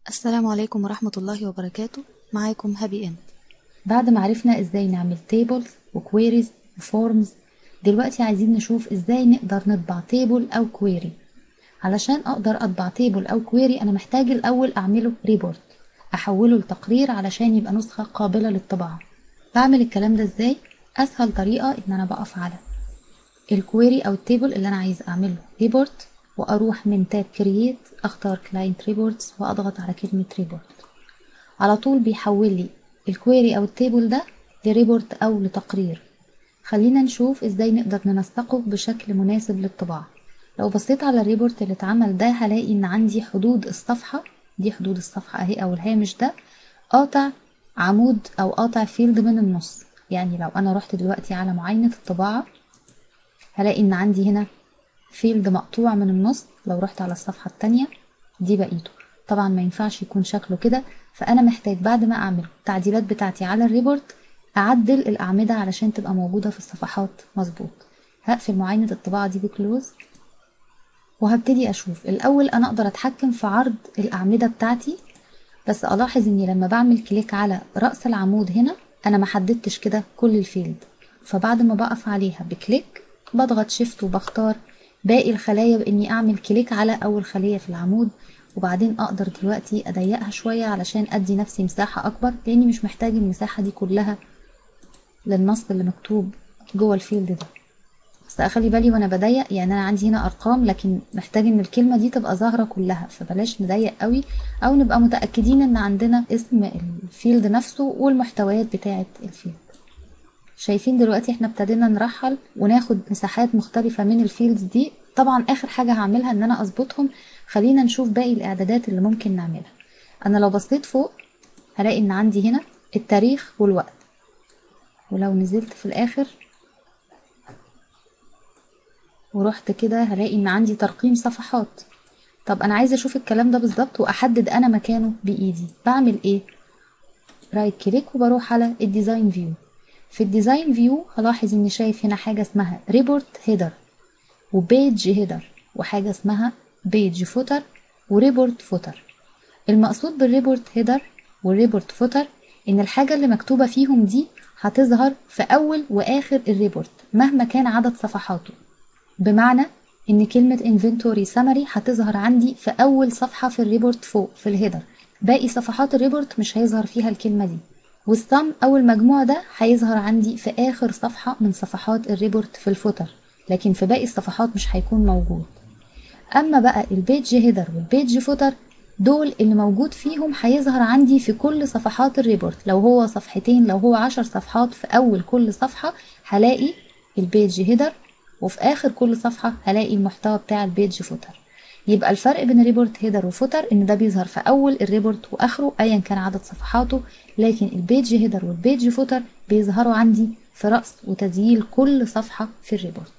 السلام عليكم ورحمة الله وبركاته معاكم هابي اند بعد ما عرفنا ازاي نعمل tables وكويريز وفورمز دلوقتي عايزين نشوف ازاي نقدر نطبع تيبل او كويري علشان اقدر اطبع تيبل او كويري انا محتاج الاول اعمله ريبورت احوله لتقرير علشان يبقى نسخة قابلة للطباعة بعمل الكلام ده ازاي اسهل طريقة ان انا بقف على الكويري او التيبل اللي انا عايز اعمله ريبورت واروح من تاب كرييت اختار كلاينت ريبورتس واضغط على كلمة ريبورت على طول بيحول لي الكويري او التيبل ده لريبورت او لتقرير خلينا نشوف ازاي نقدر ننسقه بشكل مناسب للطباعة لو بصيت على الريبورت اللي اتعمل ده هلاقي ان عندي حدود الصفحة دي حدود الصفحة اهي او الهامش ده قاطع عمود او قاطع فيلد من النص يعني لو انا رحت دلوقتي على معاينة الطباعة هلاقي ان عندي هنا فيلد مقطوع من النص لو رحت على الصفحة التانية دي بقيته طبعا ما ينفعش يكون شكله كده فانا محتاج بعد ما اعمل التعديلات بتاعتي على الريبورت اعدل الاعمدة علشان تبقى موجودة في الصفحات مظبوط هقفل معاينة الطباعة دي بكلوز وهبتدي اشوف الاول انا اقدر اتحكم في عرض الاعمدة بتاعتي بس الاحظ اني لما بعمل كليك على رأس العمود هنا انا ما حددتش كده كل الفيلد فبعد ما بقف عليها بكليك بضغط شيفت وبختار باقي الخلايا باني اعمل كليك على اول خلية في العمود وبعدين اقدر دلوقتي اضيقها شوية علشان ادي نفسي مساحة اكبر لاني مش محتاج المساحة دي كلها للنص اللي مكتوب جوه الفيلد ده بس اخلي بالي وانا بضيق يعني انا عندي هنا ارقام لكن محتاج ان الكلمة دي تبقى ظاهرة كلها فبلاش نضيق قوي او نبقى متأكدين ان عندنا اسم الفيلد نفسه والمحتويات بتاعة الفيلد شايفين دلوقتي احنا ابتدينا نرحل وناخد مساحات مختلفة من الفيلدز دي طبعا اخر حاجة هعملها ان انا اظبطهم خلينا نشوف باقي الاعدادات اللي ممكن نعملها انا لو بصيت فوق هلاقي ان عندي هنا التاريخ والوقت ولو نزلت في الاخر ورحت كده هلاقي ان عندي ترقيم صفحات طب انا عايزه اشوف الكلام ده بالظبط واحدد انا مكانه بايدي بعمل ايه رايت كليك وبروح على الديزاين فيو في الديزاين فيو هلاحظ اني شايف هنا حاجه اسمها ريبورت هيدر وبيج هيدر وحاجه اسمها بيج فوتر وريبورت فوتر المقصود بالريبورت هيدر والريبورت فوتر ان الحاجه اللي مكتوبه فيهم دي هتظهر في اول واخر الريبورت مهما كان عدد صفحاته بمعنى ان كلمة inventory summary هتظهر عندي في اول صفحة في الريبورت فوق في الهيدر باقي صفحات الريبورت مش هيظهر فيها الكلمة دي والسم او المجموع ده هيظهر عندي في اخر صفحة من صفحات الريبورت في الفوتر لكن في باقي الصفحات مش هيكون موجود اما بقى البيج هيدر والبيج فوتر دول اللي موجود فيهم هيظهر عندي في كل صفحات الريبورت لو هو صفحتين لو هو عشر صفحات في اول كل صفحة هلاقي البيج هيدر وفي اخر كل صفحة هلاقي المحتوى بتاع البيج فوتر يبقى الفرق بين الريبورت هيدر وفوتر ان ده بيظهر في اول الريبورت واخره ايا كان عدد صفحاته لكن البيج هيدر والبيج فوتر بيظهروا عندي في رأس وتسجيل كل صفحة في الريبورت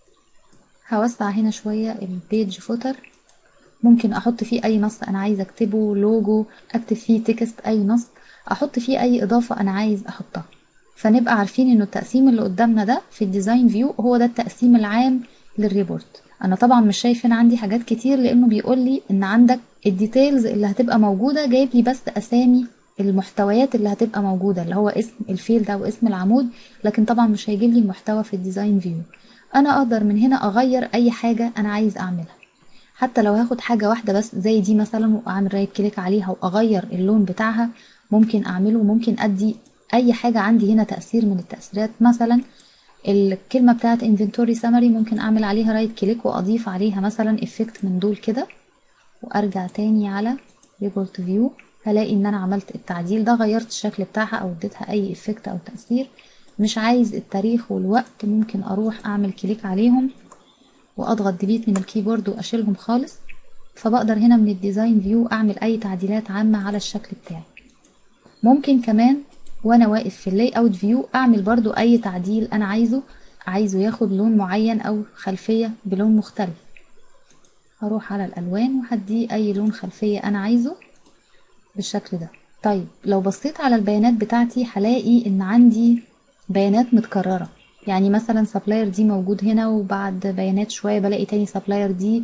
هوسع هنا شوية البيج فوتر ممكن احط فيه اي نص انا عايزه اكتبه لوجو اكتب فيه تكست اي نص احط فيه اي اضافة انا عايز احطها فنبقى عارفين انه التقسيم اللي قدامنا ده في الديزاين فيو هو ده التقسيم العام للريبورت انا طبعا مش شايف هنا عندي حاجات كتير لانه بيقول لي ان عندك الديتيلز اللي هتبقى موجوده جايب لي بس اسامي المحتويات اللي هتبقى موجوده اللي هو اسم الفيلد او اسم العمود لكن طبعا مش هيجيب لي المحتوى في الديزاين فيو انا اقدر من هنا اغير اي حاجه انا عايز اعملها حتى لو هاخد حاجه واحده بس زي دي مثلا واعمل رايت كليك عليها واغير اللون بتاعها ممكن اعمله ممكن ادي اي حاجه عندي هنا تاثير من التاثيرات مثلا الكلمه بتاعه inventory summary ممكن اعمل عليها رايت كليك واضيف عليها مثلا افكت من دول كده وارجع تاني على ريبورت فيو هلاقي ان انا عملت التعديل ده غيرت الشكل بتاعها او اديتها اي افكت او تاثير مش عايز التاريخ والوقت ممكن اروح اعمل كليك عليهم واضغط ديليت من الكيبورد واشيلهم خالص فبقدر هنا من الديزاين فيو اعمل اي تعديلات عامه على الشكل بتاعي ممكن كمان وانا واقف في اللاي اوت فيو اعمل برضو اي تعديل انا عايزه عايزه ياخد لون معين او خلفية بلون مختلف هروح على الالوان وهديه اي لون خلفية انا عايزه بالشكل ده طيب لو بصيت على البيانات بتاعتي هلاقي ان عندي بيانات متكررة يعني مثلا سبلاير دي موجود هنا وبعد بيانات شوية بلاقي تاني سبلاير دي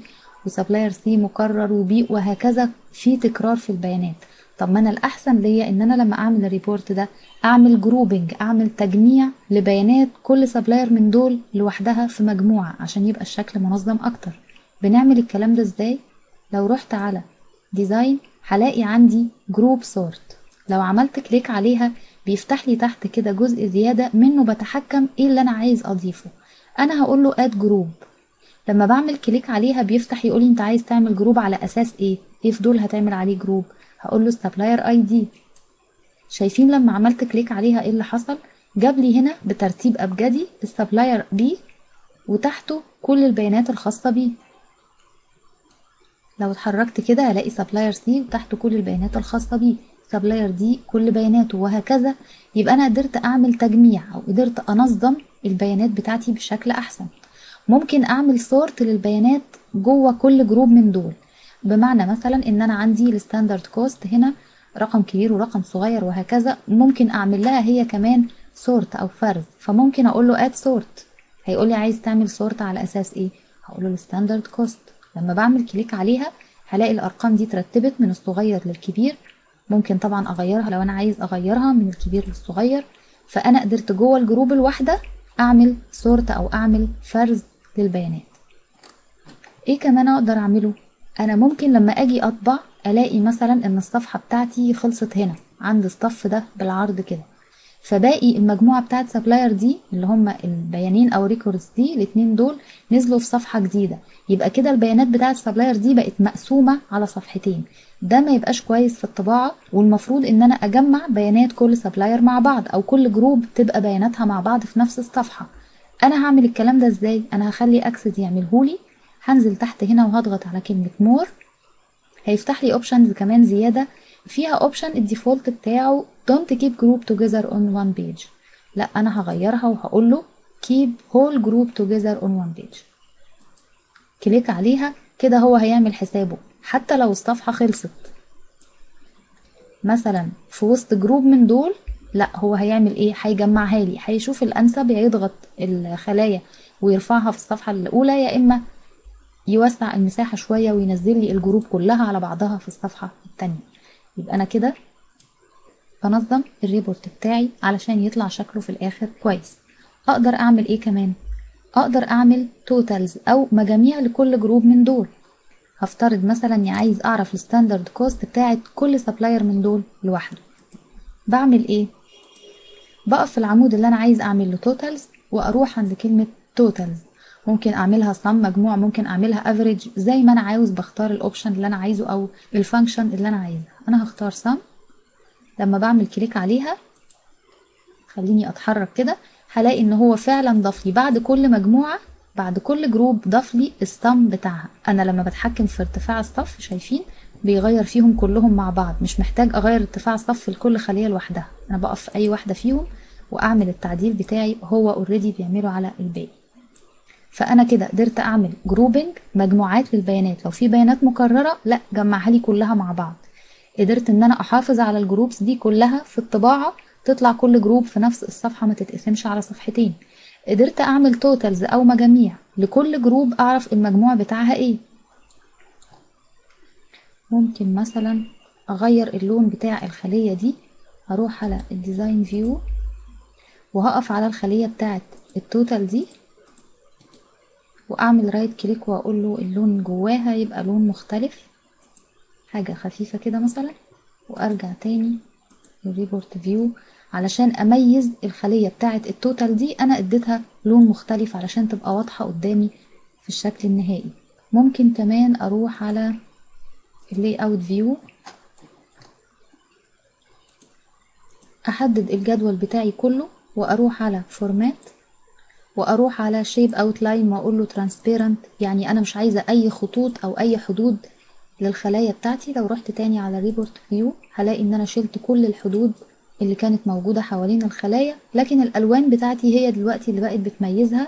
وسبلاير سي مكرر وبي وهكذا في تكرار في البيانات طب ما انا الاحسن ليا ان انا لما اعمل الريبورت ده اعمل جروبنج اعمل تجميع لبيانات كل سبلاير من دول لوحدها في مجموعة عشان يبقى الشكل منظم اكتر بنعمل الكلام ده ازاي لو رحت على ديزاين هلاقي عندي جروب سورت لو عملت كليك عليها بيفتح لي تحت كده جزء زيادة منه بتحكم ايه اللي انا عايز اضيفه انا هقول له اد جروب لما بعمل كليك عليها بيفتح يقولي انت عايز تعمل جروب على اساس ايه ايه في دول هتعمل عليه جروب هقول له سبلاير اي دي شايفين لما عملت كليك عليها ايه اللي حصل جاب لي هنا بترتيب ابجدي السبلاير بي وتحته كل البيانات الخاصة بيه لو اتحركت كده هلاقي سبلاير سي وتحته كل البيانات الخاصة بيه سبلاير دي كل بياناته وهكذا يبقى انا قدرت اعمل تجميع او قدرت انظم البيانات بتاعتي بشكل احسن ممكن اعمل سورت للبيانات جوه كل جروب من دول بمعنى مثلا ان انا عندي الستاندرد كوست هنا رقم كبير ورقم صغير وهكذا ممكن اعمل لها هي كمان سورت او فرز فممكن اقول له اد سورت هيقول لي عايز تعمل سورت على اساس ايه هقول له الستاندرد كوست لما بعمل كليك عليها هلاقي الارقام دي اترتبت من الصغير للكبير ممكن طبعا اغيرها لو انا عايز اغيرها من الكبير للصغير فانا قدرت جوه الجروب الواحده اعمل سورت او اعمل فرز للبيانات ايه كمان اقدر اعمله انا ممكن لما اجي اطبع الاقي مثلا ان الصفحه بتاعتي خلصت هنا عند الصف ده بالعرض كده فباقي المجموعه بتاعت سبلاير دي اللي هم البيانين او ريكوردز دي الاتنين دول نزلوا في صفحه جديده يبقى كده البيانات بتاعت السبلاير دي بقت مقسومه على صفحتين ده ما يبقاش كويس في الطباعه والمفروض ان انا اجمع بيانات كل سبلاير مع بعض او كل جروب تبقى بياناتها مع بعض في نفس الصفحه انا هعمل الكلام ده ازاي انا هخلي اكسس يعملهولي هنزل تحت هنا وهضغط على كلمه مور هيفتح لي اوبشنز كمان زياده فيها اوبشن الديفولت بتاعه don't keep group together on one page لا انا هغيرها وهقول له keep whole group together on one page كليك عليها كده هو هيعمل حسابه حتى لو الصفحة خلصت مثلا في وسط جروب من دول لا هو هيعمل ايه هيجمعها لي هيشوف الانسب يضغط الخلايا ويرفعها في الصفحة الاولى يا اما يوسع المساحة شوية وينزل لي الجروب كلها على بعضها في الصفحة التانية يبقى انا كده بنظم الريبورت بتاعي علشان يطلع شكله في الاخر كويس اقدر اعمل ايه كمان اقدر اعمل توتالز او مجاميع لكل جروب من دول هفترض مثلا اني عايز اعرف الستاندرد كوست بتاعت كل سبلاير من دول لوحده بعمل ايه بقف في العمود اللي انا عايز اعمل له توتالز واروح عند كلمة توتالز ممكن اعملها صم مجموع ممكن اعملها افريج زي ما انا عاوز بختار الاوبشن اللي انا عايزه او الفانكشن اللي انا عايزها انا هختار صم لما بعمل كليك عليها خليني اتحرك كده هلاقي ان هو فعلا ضاف لي بعد كل مجموعة بعد كل جروب ضاف لي الصم بتاعها انا لما بتحكم في ارتفاع الصف شايفين بيغير فيهم كلهم مع بعض مش محتاج اغير ارتفاع الصف لكل خلية لوحدها انا بقف في اي واحدة فيهم واعمل التعديل بتاعي هو اوريدي بيعمله على الباقي فانا كده قدرت اعمل جروبنج مجموعات للبيانات لو في بيانات مكررة لا جمعها لي كلها مع بعض قدرت ان انا احافظ على الجروبس دي كلها في الطباعة تطلع كل جروب في نفس الصفحة ما تتقسمش على صفحتين قدرت اعمل توتالز او مجاميع لكل جروب اعرف المجموع بتاعها ايه ممكن مثلا اغير اللون بتاع الخلية دي هروح على الديزاين فيو وهقف على الخلية بتاعت التوتال دي واعمل رايت كليك واقول له اللون جواها يبقى لون مختلف حاجة خفيفة كده مثلا وارجع تاني للريبورت فيو علشان اميز الخلية بتاعة التوتال دي انا اديتها لون مختلف علشان تبقى واضحة قدامي في الشكل النهائي ممكن كمان اروح على اللاي اوت فيو احدد الجدول بتاعي كله واروح على فورمات واروح على شيب اوتلاين واقول له ترانسبيرنت يعني انا مش عايزه اي خطوط او اي حدود للخلايا بتاعتي لو رحت تاني على ريبورت فيو هلاقي ان انا شلت كل الحدود اللي كانت موجودة حوالين الخلايا لكن الالوان بتاعتي هي دلوقتي اللي بقت بتميزها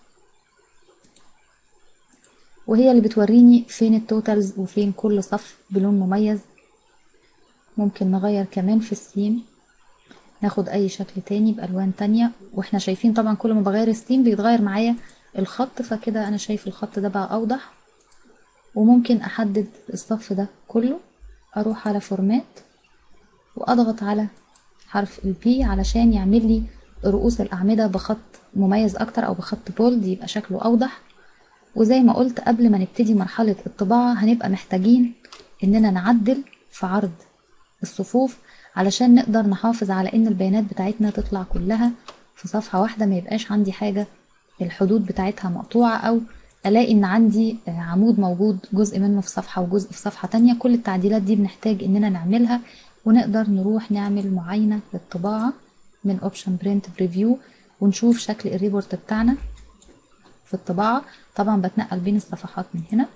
وهي اللي بتوريني فين التوتالز وفين كل صف بلون مميز ممكن نغير كمان في السيم ناخد اي شكل تاني بالوان تانية واحنا شايفين طبعا كل ما بغير السيم بيتغير معايا الخط فكده انا شايف الخط ده بقى اوضح وممكن احدد الصف ده كله اروح على فورمات واضغط على حرف البي علشان يعمل لي رؤوس الاعمده بخط مميز اكتر او بخط بولد يبقى شكله اوضح وزي ما قلت قبل ما نبتدي مرحله الطباعه هنبقى محتاجين اننا نعدل في عرض الصفوف علشان نقدر نحافظ على ان البيانات بتاعتنا تطلع كلها في صفحه واحده ما يبقاش عندي حاجه الحدود بتاعتها مقطوعه او الاقي ان عندي عمود موجود جزء منه في صفحه وجزء في صفحه تانية كل التعديلات دي بنحتاج اننا نعملها ونقدر نروح نعمل معاينه للطباعه من اوبشن برنت بريفيو ونشوف شكل الريبورت بتاعنا في الطباعه طبعا بتنقل بين الصفحات من هنا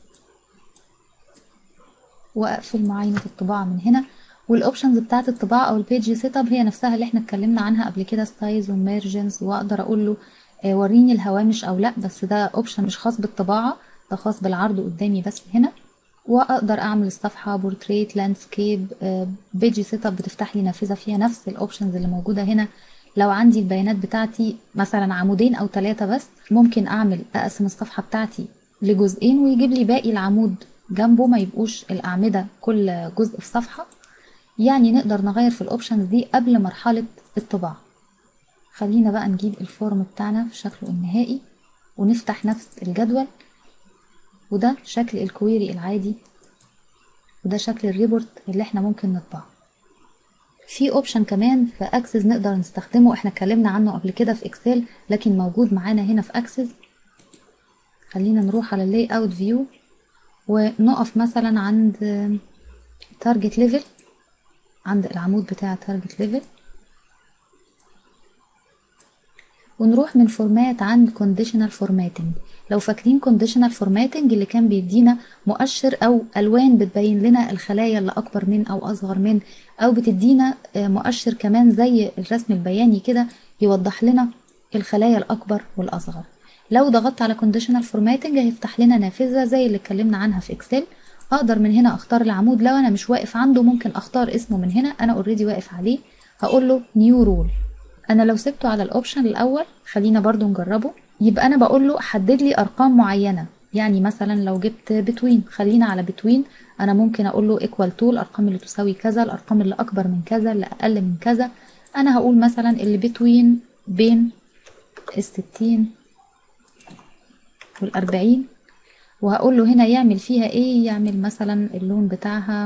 واقفل معاينه الطباعه من هنا والاوبشنز بتاعه الطباعه او البيج سيت اب هي نفسها اللي احنا اتكلمنا عنها قبل كده ستايز وميرجنز واقدر اقول له وريني الهوامش او لا بس ده اوبشن مش خاص بالطباعه ده خاص بالعرض قدامي بس هنا واقدر اعمل الصفحه بورتريت لاندسكيب بيج سيت اب بتفتح لي نافذه فيها نفس الاوبشنز اللي موجوده هنا لو عندي البيانات بتاعتي مثلا عمودين او ثلاثه بس ممكن اعمل اقسم الصفحه بتاعتي لجزئين ويجيب لي باقي العمود جنبه ما يبقوش الاعمده كل جزء في صفحه يعني نقدر نغير في الاوبشنز دي قبل مرحله الطباعه خلينا بقى نجيب الفورم بتاعنا في شكله النهائي ونفتح نفس الجدول وده شكل الكويري العادي وده شكل الريبورت اللي احنا ممكن نطبعه في اوبشن كمان في اكسس نقدر نستخدمه احنا اتكلمنا عنه قبل كده في اكسل لكن موجود معانا هنا في اكسس خلينا نروح على اللاي اوت فيو ونقف مثلا عند تارجت ليفل عند العمود بتاع تارجت ليفل ونروح من فورمات عند كونديشنال فورماتنج لو فاكرين كونديشنال فورماتنج اللي كان بيدينا مؤشر او الوان بتبين لنا الخلايا اللي اكبر من او اصغر من او بتدينا مؤشر كمان زي الرسم البياني كده يوضح لنا الخلايا الاكبر والاصغر لو ضغطت على كونديشنال فورماتنج هيفتح لنا نافذه زي اللي اتكلمنا عنها في اكسل اقدر من هنا اختار العمود لو انا مش واقف عنده ممكن اختار اسمه من هنا انا اوريدي واقف عليه هقول له نيو رول انا لو سبته على الاوبشن الاول خلينا برضو نجربه يبقى انا بقول له حدد لي ارقام معينه يعني مثلا لو جبت بتوين خلينا على بتوين انا ممكن اقول له ايكوال تو الارقام اللي تساوي كذا الارقام اللي اكبر من كذا اللي اقل من كذا انا هقول مثلا اللي بتوين بين الستين والأربعين وهقول له هنا يعمل فيها ايه يعمل مثلا اللون بتاعها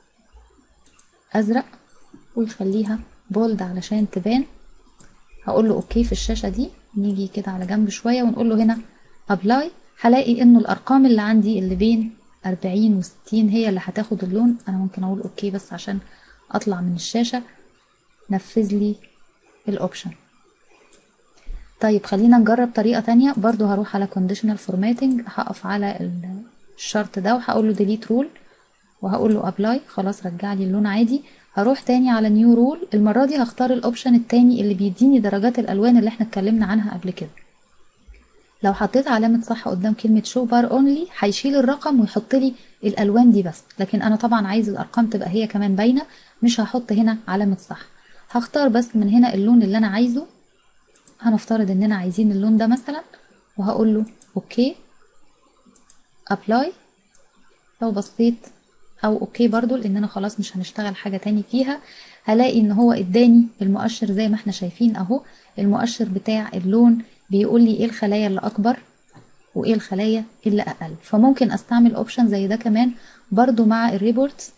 ازرق ويخليها بولد علشان تبان هقول له اوكي في الشاشه دي نيجي كده على جنب شويه ونقول له هنا ابلاي هلاقي انه الارقام اللي عندي اللي بين 40 و60 هي اللي هتاخد اللون انا ممكن اقول اوكي بس عشان اطلع من الشاشه نفذ لي الاوبشن طيب خلينا نجرب طريقه تانية برضو هروح على conditional formatting هقف على الشرط ده وهقول له delete rule وهقول له ابلاي خلاص رجع لي اللون عادي هروح تاني على نيو رول المرة دي هختار الاوبشن التاني اللي بيديني درجات الالوان اللي احنا اتكلمنا عنها قبل كده لو حطيت علامة صح قدام كلمة شو بار اونلي هيشيل الرقم ويحط لي الالوان دي بس لكن انا طبعا عايز الارقام تبقى هي كمان باينة مش هحط هنا علامة صح هختار بس من هنا اللون اللي انا عايزه هنفترض اننا عايزين اللون ده مثلا وهقول له اوكي ابلاي لو بصيت او اوكي برضو لان انا خلاص مش هنشتغل حاجة تاني فيها هلاقي ان هو اداني المؤشر زي ما احنا شايفين اهو المؤشر بتاع اللون بيقول لي ايه الخلايا اللي اكبر وايه الخلايا اللي اقل فممكن استعمل اوبشن زي ده كمان برضو مع الريبورتس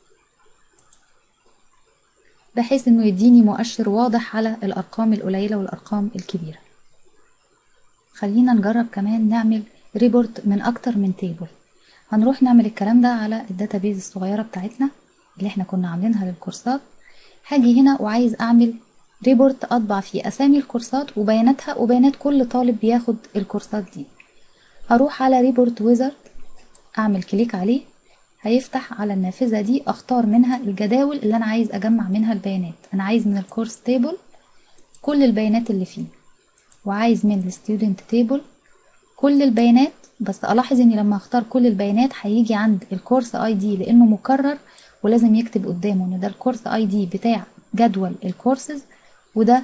بحيث انه يديني مؤشر واضح على الارقام القليلة والارقام الكبيرة خلينا نجرب كمان نعمل ريبورت من اكتر من تيبل هنروح نعمل الكلام ده على الداتابيز الصغيرة بتاعتنا اللي احنا كنا عاملينها للكورسات هاجي هنا وعايز اعمل ريبورت اطبع فيه اسامي الكورسات وبياناتها وبيانات كل طالب بياخد الكورسات دي هروح على ريبورت ويزارد اعمل كليك عليه هيفتح على النافذة دي اختار منها الجداول اللي انا عايز اجمع منها البيانات انا عايز من الكورس تيبل كل البيانات اللي فيه وعايز من الستودنت تيبل كل البيانات بس الاحظ اني لما اختار كل البيانات هيجي عند الكورس اي دي لانه مكرر ولازم يكتب قدامه ان ده الكورس اي دي بتاع جدول الكورسز وده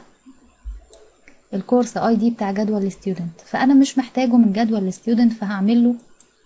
الكورس اي دي بتاع جدول الستودنت فانا مش محتاجه من جدول الستودنت فهعمل له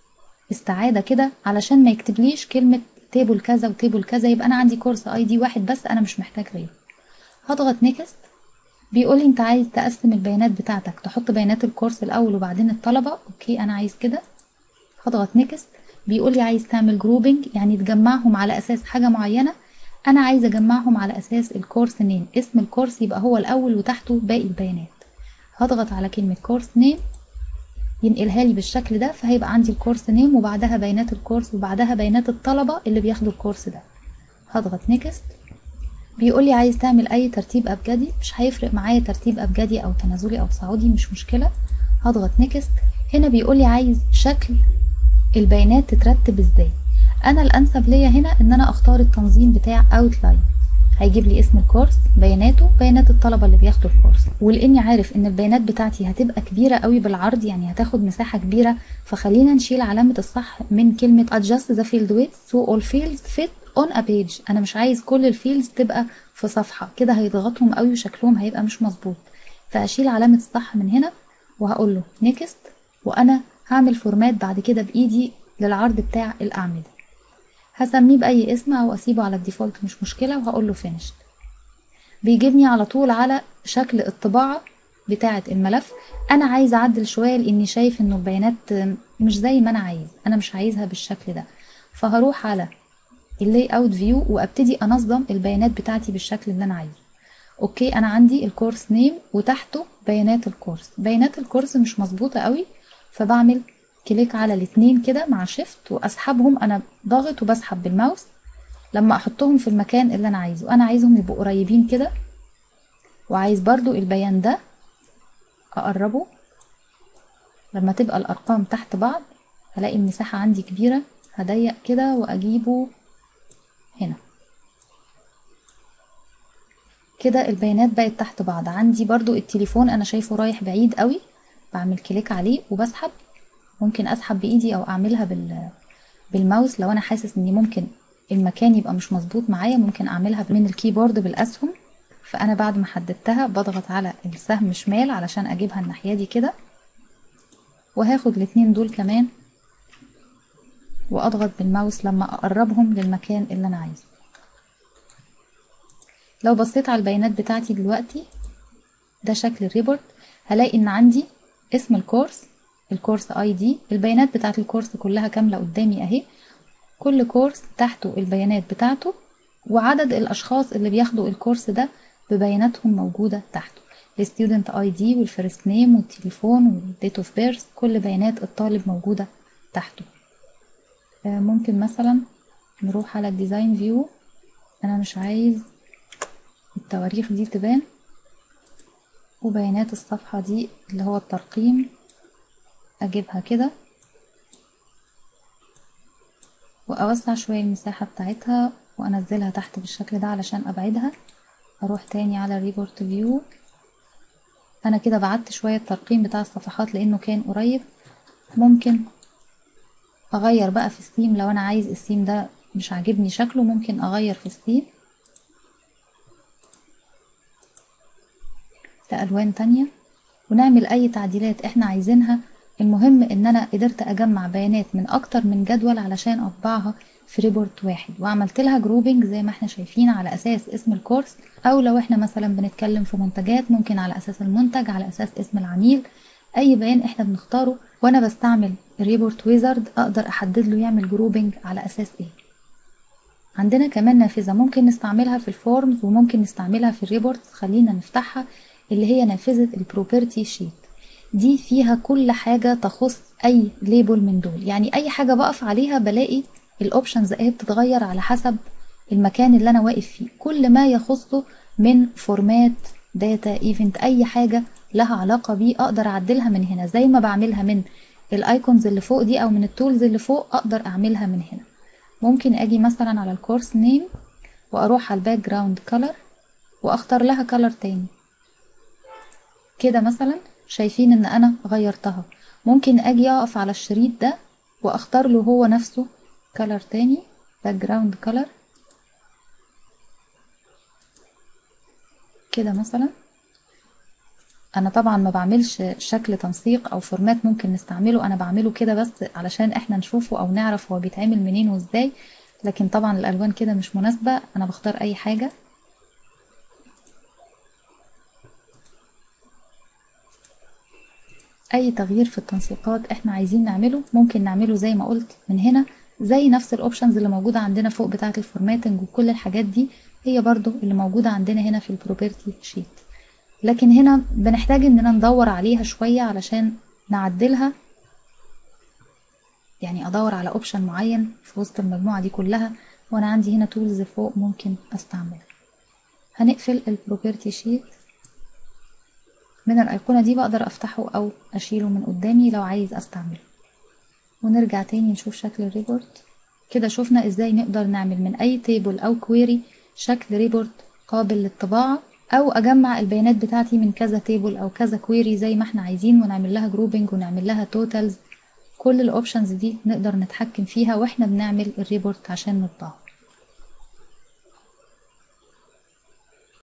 استعادة كده علشان ما يكتبليش كلمة تيبل كذا وتيبل كذا يبقى انا عندي كورس اي دي واحد بس انا مش محتاج غيره هضغط نيكست بيقولي انت عايز تقسم البيانات بتاعتك تحط بيانات الكورس الاول وبعدين الطلبة اوكي انا عايز كده هضغط نيكست بيقولي عايز تعمل جروبنج يعني تجمعهم على اساس حاجة معينة انا عايز اجمعهم على اساس الكورس نيم اسم الكورس يبقى هو الاول وتحته باقي البيانات هضغط على كلمة كورس نيم ينقلها لي بالشكل ده فهيبقى عندي الكورس نيم وبعدها بيانات الكورس وبعدها بيانات الطلبة اللي بياخدوا الكورس ده هضغط نيكست بيقول لي عايز تعمل اي ترتيب ابجدي مش هيفرق معايا ترتيب ابجدي او تنازلي او تصاعدي مش مشكلة هضغط نيكست هنا بيقول لي عايز شكل البيانات تترتب ازاي انا الانسب ليا هنا ان انا اختار التنظيم بتاع اوتلاين هيجيب لي اسم الكورس بياناته بيانات الطلبه اللي بياخدوا الكورس ولاني عارف ان البيانات بتاعتي هتبقى كبيره قوي بالعرض يعني هتاخد مساحه كبيره فخلينا نشيل علامه الصح من كلمه adjust the field width so all fields fit on a page انا مش عايز كل الفيلدز تبقى في صفحه كده هيضغطهم قوي وشكلهم هيبقى مش مظبوط فاشيل علامه الصح من هنا وهقول له نيكست وانا هعمل فورمات بعد كده بايدي للعرض بتاع الاعمده هسميه بأي اسم أو أسيبه على الديفولت مش مشكلة وهقول له finished بيجيبني على طول على شكل الطباعة بتاعة الملف أنا عايزة أعدل شوية لأني شايف إنه البيانات مش زي ما أنا عايز أنا مش عايزها بالشكل ده فهروح على اللاي اوت فيو وابتدي انظم البيانات بتاعتي بالشكل اللي انا عايزه اوكي انا عندي الكورس نيم وتحته بيانات الكورس بيانات الكورس مش مظبوطه قوي فبعمل كليك على الاتنين كده مع شيفت واسحبهم انا ضاغط وبسحب بالماوس لما احطهم في المكان اللي انا عايزه انا عايزهم يبقوا قريبين كده وعايز برضو البيان ده اقربه لما تبقى الارقام تحت بعض هلاقي المساحة عندي كبيرة هضيق كده واجيبه هنا كده البيانات بقت تحت بعض عندي برضو التليفون انا شايفه رايح بعيد قوي بعمل كليك عليه وبسحب ممكن اسحب بايدي او اعملها بال بالماوس لو انا حاسس اني ممكن المكان يبقى مش مظبوط معايا ممكن اعملها من الكيبورد بالاسهم فانا بعد ما حددتها بضغط على السهم شمال علشان اجيبها الناحيه دي كده وهاخد الاتنين دول كمان واضغط بالماوس لما اقربهم للمكان اللي انا عايزه لو بصيت على البيانات بتاعتي دلوقتي ده شكل الريبورت هلاقي ان عندي اسم الكورس الكورس اي دي البيانات بتاعت الكورس كلها كاملة قدامي اهي كل كورس تحته البيانات بتاعته وعدد الاشخاص اللي بياخدوا الكورس ده ببياناتهم موجودة تحته الستودنت اي دي والفيرست نيم والتليفون والديت اوف بيرث كل بيانات الطالب موجودة تحته ممكن مثلا نروح على الديزاين فيو انا مش عايز التواريخ دي تبان وبيانات الصفحة دي اللي هو الترقيم اجيبها كده واوسع شوية المساحة بتاعتها وانزلها تحت بالشكل ده علشان ابعدها اروح تاني على ريبورت فيو انا كده بعدت شوية الترقيم بتاع الصفحات لانه كان قريب ممكن اغير بقى في الثيم لو انا عايز الثيم ده مش عاجبني شكله ممكن اغير في الثيم لألوان تانية ونعمل أي تعديلات احنا عايزينها المهم ان انا قدرت اجمع بيانات من اكتر من جدول علشان اطبعها في ريبورت واحد وعملت لها جروبنج زي ما احنا شايفين على اساس اسم الكورس او لو احنا مثلا بنتكلم في منتجات ممكن على اساس المنتج على اساس اسم العميل اي بيان احنا بنختاره وانا بستعمل الريبورت ويزارد اقدر احدد له يعمل جروبنج على اساس ايه عندنا كمان نافذة ممكن نستعملها في الفورمز وممكن نستعملها في الريبورتس خلينا نفتحها اللي هي نافذة البروبرتي شيت دي فيها كل حاجة تخص أي ليبل من دول يعني أي حاجة بقف عليها بلاقي الأوبشنز اهي بتتغير على حسب المكان اللي أنا واقف فيه كل ما يخصه من فورمات داتا ايفنت أي حاجة لها علاقة بيه أقدر أعدلها من هنا زي ما بعملها من الايكونز اللي فوق دي أو من التولز اللي فوق أقدر أعملها من هنا ممكن أجي مثلا على الكورس نيم وأروح على الباك جراوند كولر وأختار لها كولر تاني كده مثلا شايفين ان انا غيرتها ممكن اجي اقف على الشريط ده واختار له هو نفسه كلر تاني باك جراوند كلر كده مثلا انا طبعا ما بعملش شكل تنسيق او فورمات ممكن نستعمله انا بعمله كده بس علشان احنا نشوفه او نعرف هو بيتعمل منين وازاي لكن طبعا الالوان كده مش مناسبة انا بختار اي حاجة اي تغيير في التنسيقات احنا عايزين نعمله ممكن نعمله زي ما قلت من هنا زي نفس الاوبشنز اللي موجودة عندنا فوق بتاعة الفورماتنج وكل الحاجات دي هي برضو اللي موجودة عندنا هنا في البروبرتي شيت لكن هنا بنحتاج اننا ندور عليها شوية علشان نعدلها يعني ادور على اوبشن معين في وسط المجموعة دي كلها وانا عندي هنا تولز فوق ممكن استعملها هنقفل البروبرتي شيت من الايقونة دي بقدر افتحه او اشيله من قدامي لو عايز استعمله ونرجع تاني نشوف شكل الريبورت كده شفنا ازاي نقدر نعمل من اي تيبل او كويري شكل ريبورت قابل للطباعة او اجمع البيانات بتاعتي من كذا تيبل او كذا كويري زي ما احنا عايزين ونعمل لها جروبنج ونعمل لها توتالز كل الاوبشنز دي نقدر نتحكم فيها واحنا بنعمل الريبورت عشان نطبعه